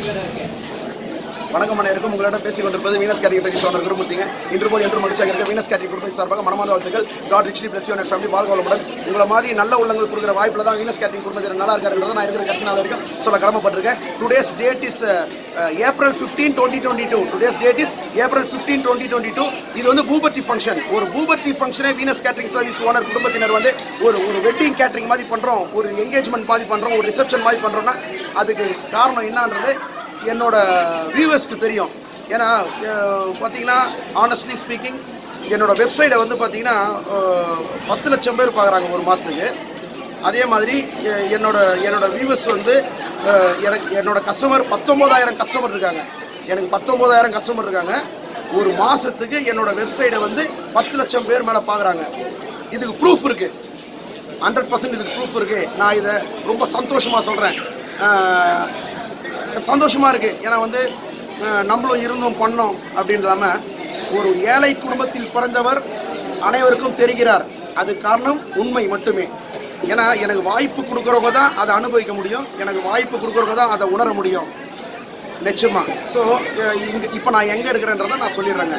வணக்கம் அனைவருக்கும் உங்களிடம் பேசிக் கொண்டிருப்பது வீனஸ் கேட்டரிங் சர்வீஸ் ஓனர் குருமூர்த்திங்க இன்று போல் என்று மகிழ்ச்சியாக இருக்க வீனஸ் கேட்டரிங் குடும்பம் சார்பாக மனமான வாழ்த்துக்கள் God richly bless unit family வாழ்க்கை உங்களை மாதிரி நல்ல உள்ளங்கள் கொடுக்குற வாய்ப்பில் தான் வீனஸ் கேட்டரிங் குடும்பத்தில் நல்லா இருக்காருன்றதை நான் இருக்கிற கட்சி நாள் வரைக்கும் சொல்ல கடமைப்பட்டிருக்கேன் today's date is April fifteen twenty twenty two today's date is April fifteen twenty twenty two இது வந்து பூபர்டி ஃபங்க்ஷன் ஒரு பூபர்டி ஃபங்க்ஷனே வீனஸ் கேட்டரிங் சர்வீஸ் ஓனர் குடும்பத்தினர் வந்து ஒரு ஒரு வெட்டிங் கேட்டரிங் மாதிரி பண்ணுறோம் ஒரு என்கேஜ்மெண்ட் மாதிரி பண்ணுறோம் ஒரு ரிசப்ஷன் மாதிரி பண்ணுறோம்னா அதுக்கு காரணம் என்னன்றது என்னோட வியூவர்ஸ்க்கு தெரியும் ஏன்னா அஹ், பார்த்தீங்கன்னா ஆனஸ்ட்லி ஸ்பீக்கிங் என்னோட வெப்சைட்டை வந்து பார்த்தீங்கன்னா அஹ், பத்து லட்சம் பேர் பார்க்குறாங்க ஒரு மாதத்துக்கு அதே மாதிரி எ- என்னோட என்னோட வியூவர்ஸ் வந்து அஹ், எனக்கு என்னோட கஸ்டமர் பத்தொம்போதாயிரம் கஸ்டமர் இருக்காங்க எனக்கு பத்தொம்போதாயிரம் கஸ்டமர் இருக்காங்க ஒரு மாதத்துக்கு என்னோட வெப்சைட்டை வந்து பத்து லட்சம் பேர் மேலே பார்க்குறாங்க இதுக்கு ப்ரூஃப் இருக்குது ஹண்ட்ரட் பர்சன்ட் இதுக்கு ப்ரூஃப் இருக்கு நான் இதை ரொம்ப சந்தோஷமா சொல்றேன் ஆஹ் சந்தோஷமா இருக்கு ஏன்னா வந்து ஆஹ் நம்மளும் இருந்தோம் பண்ணோம் அப்படின்றாம ஒரு ஏழை குடும்பத்தில் பிறந்தவர் அனைவருக்கும் தெரிகிறார் அது காரணம் உண்மை மட்டுமே ஏன்னா எனக்கு வாய்ப்பு கொடுக்குறவங்க தான் அதை அனுபவிக்க முடியும் எனக்கு வாய்ப்பு கொடுக்குறவங்க தான் அதை உணர முடியும் நிச்சயமா ஸோ இங்க இப்போ நான் எங்கே இருக்கிறேன்றதை நான் சொல்லிடுறேங்க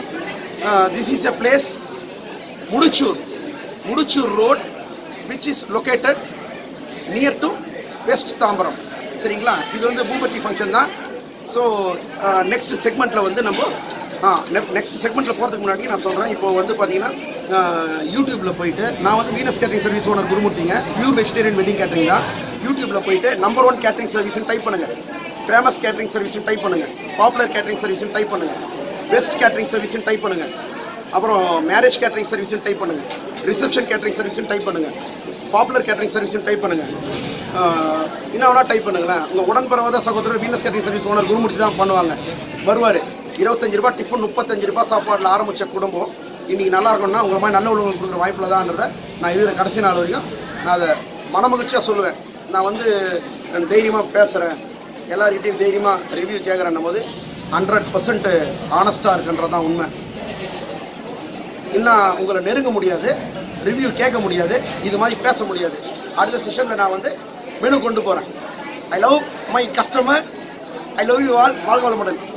this is a place Mudichur Mudichur road which is located near to west Tambaram சரிங்களா இது வந்து பூபத்தி ஃபங்க்ஷன் தான் ஸோ நெக்ஸ்ட் செக்மெண்ட்டில் வந்து நம்ம நெக்ஸ்ட் செக்மெண்ட்டில் போகிறதுக்கு முன்னாடி நான் சொல்கிறேன் இப்போ வந்து பார்த்தீங்கன்னா யூடியூப்பில் போயிட்டு நான் வந்து வீனஸ் கேட்டரிங் சர்வீஸ் ஓனர் குருமூர்த்திங்க பியூர் வெஜிடேரியன் வெட்டிங் கேட்டரிங் தான் யூடியூப்பில் போயிட்டு நம்பர் ஒன் கேட்டரிங் சர்வீஸ்னு டைப் பண்ணுங்கள் ஃபேமஸ் கேட்டரிங் சர்வீஸ்னு டைப் பண்ணுங்கள் பாப்புலர் கேட்டரிங் சர்வீஸ்னு டைப் பண்ணுங்கள் பெஸ்ட் கேட்டரிங் சர்வீஸ்னு டைப் பண்ணுங்கள் அப்புறம் மேரேஜ் கேட்டரிங் சர்வீஸ்னு டைப் பண்ணுங்க ரிசப்ஷன் கேட்டரிங் சர்வீஸ்னு டைப் பண்ணுங்க பாப்புலர் கேட்டரிங் சர்வீஸ்னு டைப் பண்ணுங்க ஆஹ் என்ன வேணா டைப் பண்ணுங்களேன் உங்கள் உடன்பிறவாத சகோதரர் Venus catering service owner Gurumurthy தான் பண்ணுவாங்க வருவார் இருபத்தஞ்சு ரூபாய் டிஃபன் முப்பத்தஞ்சு ரூபாய் சாப்பாடில் ஆரம்பித்த குடும்பம் இன்னைக்கு நல்லா இருக்கணும்னா உங்களை மாதிரி நல்ல உள்ளவங்க கொடுக்குற வாய்ப்பில் தான்றதை நான் இருக்கிற கடைசி நாள் வரைக்கும் நான் அதை மனமகிழ்ச்சியாக சொல்லுவேன் நான் வந்து தைரியமாக பேசுகிறேன் எல்லார்கிட்டையும் தைரியமாக ரிவ்யூ கேட்குறேன்னும் போது ஹண்ட்ரட் பர்சன்ட் ஆனஸ்ட்டாக இருக்குன்றது தான் உண்மை இன்னும் உங்களை நெருங்க முடியாது ரிவ்யூ கேட்க முடியாது இது மாதிரி பேச முடியாது அடுத்த செஷனில் நான் வந்து மெனு கொண்டு போகிறேன் I love my customer I love you all வாழ்க வளமுடன்